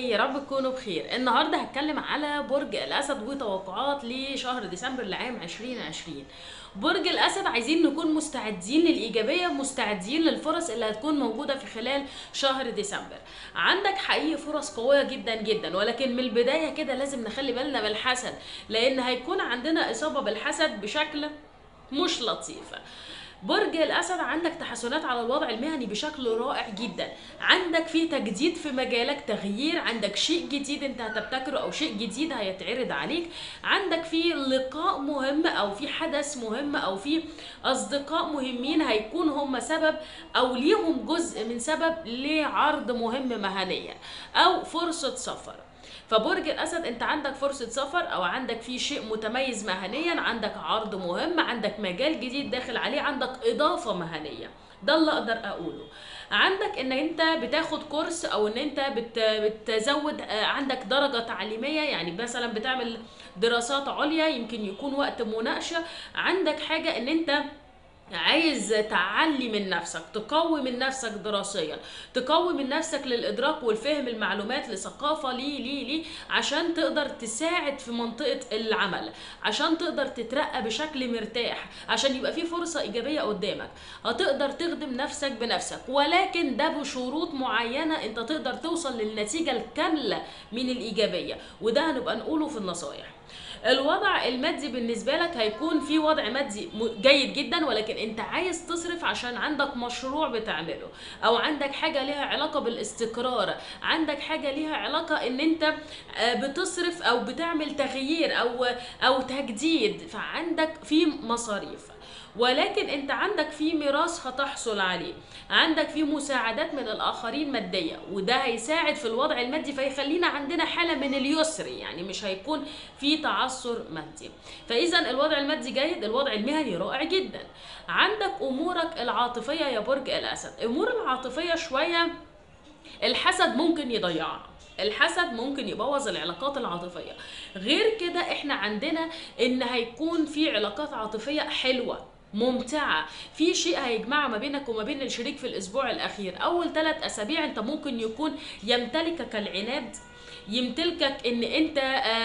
يا رب تكونوا بخير النهارده هتكلم على برج الاسد وتوقعات لشهر ديسمبر لعام 2020 برج الاسد عايزين نكون مستعدين للايجابيه مستعدين للفرص اللي هتكون موجوده في خلال شهر ديسمبر عندك حقيقي فرص قويه جدا جدا ولكن من البدايه كده لازم نخلي بالنا من الحسد لان هيكون عندنا اصابه بالحسد بشكل مش لطيف برج الاسد عندك تحسنات على الوضع المهني بشكل رائع جدا عندك في تجديد في مجالك تغيير عندك شيء جديد انت هتبتكره او شيء جديد هيتعرض عليك عندك في لقاء مهم او في حدث مهم او في اصدقاء مهمين هيكون هم سبب او ليهم جزء من سبب لعرض مهم مهنيا او فرصة سفر فبرج الاسد انت عندك فرصه سفر او عندك في شيء متميز مهنيا عندك عرض مهم عندك مجال جديد داخل عليه عندك اضافه مهنيه ده اللي اقدر اقوله عندك ان انت بتاخد كورس او ان انت بت بتزود عندك درجه تعليميه يعني مثلا بتعمل دراسات عليا يمكن يكون وقت مناقشه عندك حاجه ان انت عايز تعلي من نفسك تقوي من نفسك دراسيا تقوي من نفسك للادراك والفهم المعلومات لثقافه ليه ليه ليه عشان تقدر تساعد في منطقه العمل عشان تقدر تترقى بشكل مرتاح عشان يبقى في فرصه ايجابيه قدامك هتقدر تخدم نفسك بنفسك ولكن ده بشروط معينه انت تقدر توصل للنتيجه الكامله من الايجابيه وده هنبقى نقوله في النصايح الوضع المادي بالنسبه لك هيكون في وضع مادي جيد جدا ولكن انت عايز تصرف عشان عندك مشروع بتعمله او عندك حاجه ليها علاقه بالاستقرار عندك حاجه ليها علاقه ان انت بتصرف او بتعمل تغيير او او تجديد فعندك في مصاريف ولكن انت عندك في ميراث هتحصل عليه عندك في مساعدات من الاخرين ماديه وده هيساعد في الوضع المادي فيخلينا عندنا حاله من اليسر يعني مش هيكون في تعثر مادي فاذا الوضع المادي جيد الوضع المهني رائع جدا عندك امورك العاطفيه يا برج الاسد امور العاطفيه شويه الحسد ممكن يضيعها الحسد ممكن يبوظ العلاقات العاطفيه غير كده احنا عندنا ان هيكون في علاقات عاطفيه حلوه ممتعة في شيء هيجمع ما بينك وما بين الشريك في الأسبوع الأخير أول ثلاث أسابيع أنت ممكن يكون يمتلكك العناد يمتلكك ان انت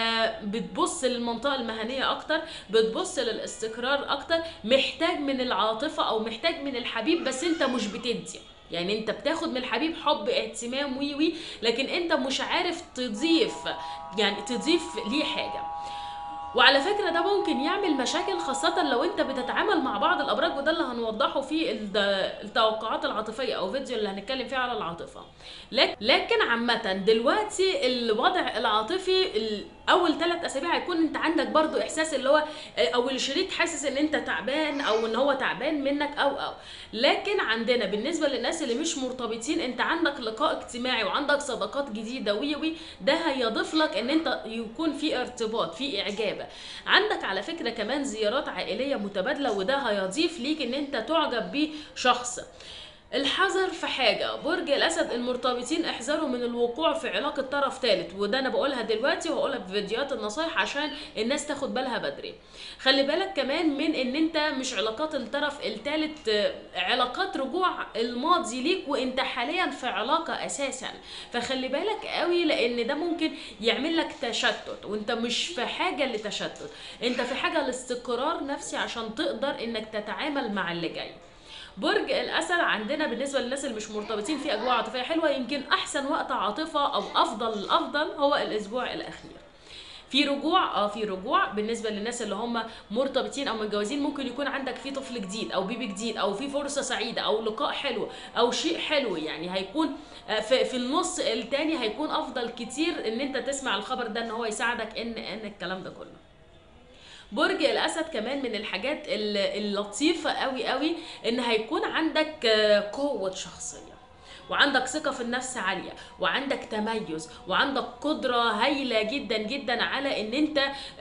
بتبص للمنطقه المهنيه اكتر بتبص للاستقرار اكتر محتاج من العاطفه او محتاج من الحبيب بس انت مش بتدي يعني انت بتاخد من الحبيب حب اهتمام وي وي لكن انت مش عارف تضيف يعني تضيف ليه حاجه وعلى فكره ده ممكن يعمل مشاكل خاصه لو انت بتتعامل مع بعض الابراج وده اللي هنوضحه في التوقعات العاطفيه او فيديو اللي هنتكلم فيه على العاطفه لكن عامه دلوقتي الوضع العاطفي اول ثلاث اسابيع هيكون انت عندك برضو احساس اللي هو او الشريك حاسس ان انت تعبان او ان هو تعبان منك او او لكن عندنا بالنسبه للناس اللي مش مرتبطين انت عندك لقاء اجتماعي وعندك صداقات جديده وي وي ده هيضيف لك ان انت يكون في ارتباط في اعجاب عندك على فكره كمان زيارات عائليه متبادله وده هيضيف ليك ان انت تعجب بشخص الحذر في حاجة برج الأسد المرتبطين احذروا من الوقوع في علاقة طرف ثالث وده أنا بقولها دلوقتي وهقولها في فيديوهات النصايح عشان الناس تاخد بالها بدري خلي بالك كمان من إن أنت مش علاقات الطرف الثالث علاقات رجوع الماضي ليك وأنت حاليا في علاقة أساسا فخلي بالك قوي لأن ده ممكن يعمل لك تشتت وأنت مش في حاجة لتشتت أنت في حاجة لاستقرار نفسي عشان تقدر إنك تتعامل مع اللي جاي برج الاسد عندنا بالنسبه للناس اللي مش مرتبطين في اجواء عاطفيه حلوه يمكن احسن وقت عاطفه او افضل الافضل هو الاسبوع الاخير في رجوع اه في رجوع بالنسبه للناس اللي هم مرتبطين او متجوزين ممكن يكون عندك في طفل جديد او بيبي جديد او في فرصه سعيده او لقاء حلو او شيء حلو يعني هيكون في, في النص التاني هيكون افضل كتير ان انت تسمع الخبر ده ان هو يساعدك ان ان الكلام ده كله برج الاسد كمان من الحاجات اللطيفه قوي قوي ان هيكون عندك قوه شخصيه وعندك ثقه في النفس عاليه وعندك تميز وعندك قدره هايله جدا جدا على ان انت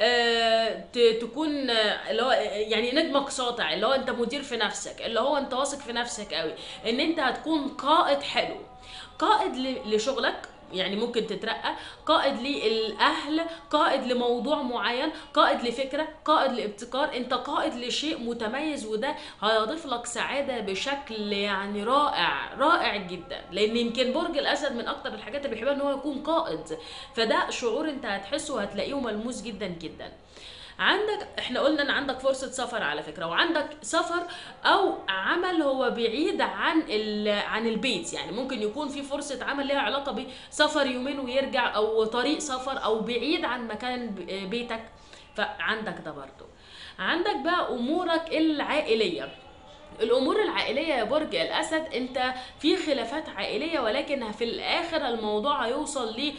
تكون اللي هو يعني نجمك ساطع اللي هو انت مدير في نفسك اللي هو انت واثق في نفسك قوي ان انت هتكون قائد حلو قائد لشغلك يعني ممكن تترقى قائد للاهل قائد لموضوع معين قائد لفكره قائد لابتكار انت قائد لشيء متميز وده هيضيف لك سعاده بشكل يعني رائع رائع جدا لان يمكن برج الاسد من اكتر الحاجات اللي بيحبها ان هو يكون قائد فده شعور انت هتحسه وهتلاقيه ملموس جدا جدا عندك احنا قلنا ان عندك فرصة سفر على فكرة وعندك سفر او عمل هو بعيد عن ال- عن البيت يعني ممكن يكون في فرصة عمل ليها علاقة بسفر يومين ويرجع او طريق سفر او بعيد عن مكان ب- بيتك فعندك ده برضو عندك بقى امورك العائليه الامور العائليه يا برج الاسد انت في خلافات عائليه ولكن في الاخر الموضوع هيوصل ل-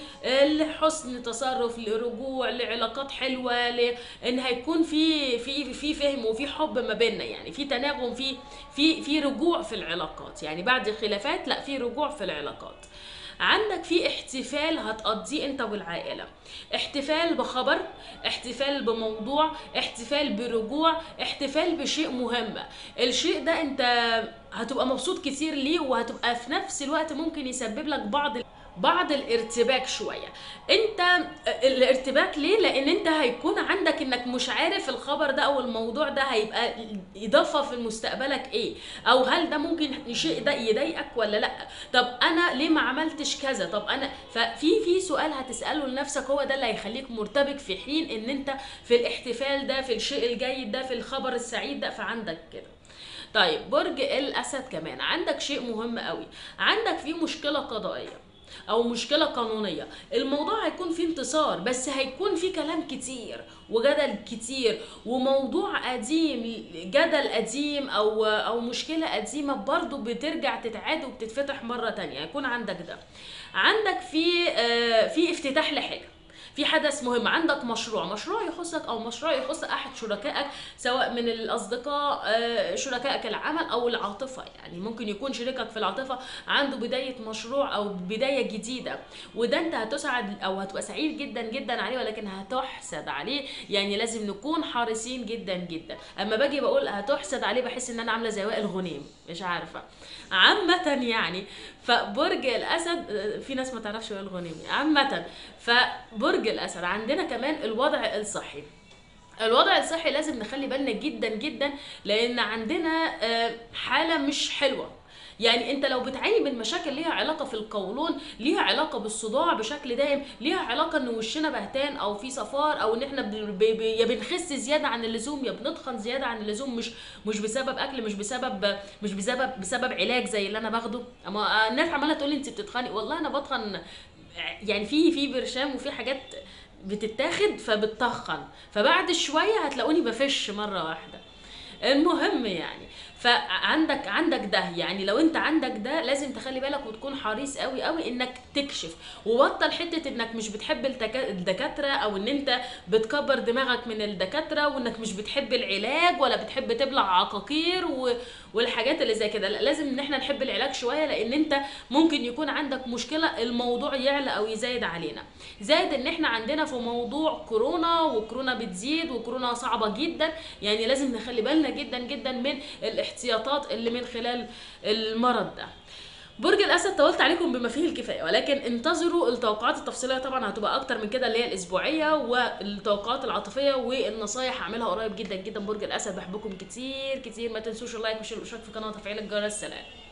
لحسن تصرف لرجوع لعلاقات حلوه لان هيكون في في في فهم وفي حب ما بيننا يعني في تناغم في في في رجوع في العلاقات يعني بعد الخلافات لا في رجوع في العلاقات عندك في احتفال هتقضيه انت والعائله احتفال بخبر احتفال بموضوع احتفال برجوع احتفال بشيء مهم الشيء ده انت هتبقى مبسوط كتير ليه وهتبقى في نفس الوقت ممكن يسبب لك بعض بعض الارتباك شويه انت الارتباك ليه لان انت هيكون عندك انك مش عارف الخبر ده او الموضوع ده هيبقى اضافه في مستقبلك ايه او هل ده ممكن شيء ده يضايقك ولا لا طب انا ليه ما عملتش كذا طب انا ففي في سؤال هتساله لنفسك هو ده اللي هيخليك مرتبك في حين ان انت في الاحتفال ده في الشيء الجيد ده في الخبر السعيد ده فعندك كده طيب برج الاسد كمان عندك شيء مهم قوي عندك في مشكله قضائيه او مشكله قانونيه الموضوع هيكون فيه انتصار بس هيكون فيه كلام كتير وجدل كتير وموضوع قديم جدل قديم او او مشكله قديمه برضو بترجع تتعاد وبتتفتح مره تانية هيكون عندك ده عندك في آه، في افتتاح لحاجه في حدث مهم عندك مشروع مشروع يخصك او مشروع يخص احد شركائك سواء من الاصدقاء آه، شركائك العمل او العاطفه يعني ممكن يكون شريكك في العاطفه عنده بدايه مشروع او بدايه جديده وده انت هتسعد او هتبقى سعيد جدا جدا عليه ولكن هتحسد عليه يعني لازم نكون حريصين جدا جدا اما باجي بقول هتحسد عليه بحس ان انا عامله زي وائل غنيم مش عارفه عامه يعني فبرج الاسد آه، في ناس ما تعرفش وائل غنيم عامه فبرج الاسد عندنا كمان الوضع الصحي الوضع الصحي لازم نخلي بالنا جدا جدا لان عندنا آه، حاله مش حلوه يعني انت لو بتعاني من مشاكل ليها علاقه في القولون ليها علاقه بالصداع بشكل دايم ليها علاقه ان وشنا بهتان او في صفار او ان احنا ب- ب- ب- يا بنخس زياده عن اللزوم يا بنتخن زياده عن اللزوم مش مش بسبب اكل مش بسبب مش بسبب بسبب علاج زي اللي انا باخده اما الناس عماله تقول لي انت بتتخني والله انا بتخن يعني في في برشام وفي حاجات بتتاخد فبتتخن فبعد شويه هتلاقوني بفش مره واحده المهم يعني فعندك عندك ده يعني لو انت عندك ده لازم تخلي بالك وتكون حريص قوي قوي انك تكشف وبطل حته انك مش بتحب التكا- الدكاتره او ان انت بتكبر دماغك من الدكاتره وانك مش بتحب العلاج ولا بتحب تبلع عقاقير و... والحاجات اللي زي كده لا لازم ان احنا نحب العلاج شويه لان انت ممكن يكون عندك مشكله الموضوع يعلى او يزايد علينا زائد ان احنا عندنا في موضوع كورونا وكورونا بتزيد وكورونا صعبه جدا يعني لازم نخلي بالنا جدا جدا من الاحتياطات اللي من خلال المرض ده برج الاسد طولت عليكم بما فيه الكفايه ولكن انتظروا التوقعات التفصيليه طبعا هتبقى اكتر من كده اللي هي الاسبوعيه والتوقعات العاطفيه والنصايح هعملها قريب جدا جدا برج الاسد بحبكم كتير كتير ما تنسوش اللايك والشير والاشتراك في القناه وتفعيل الجرس سلام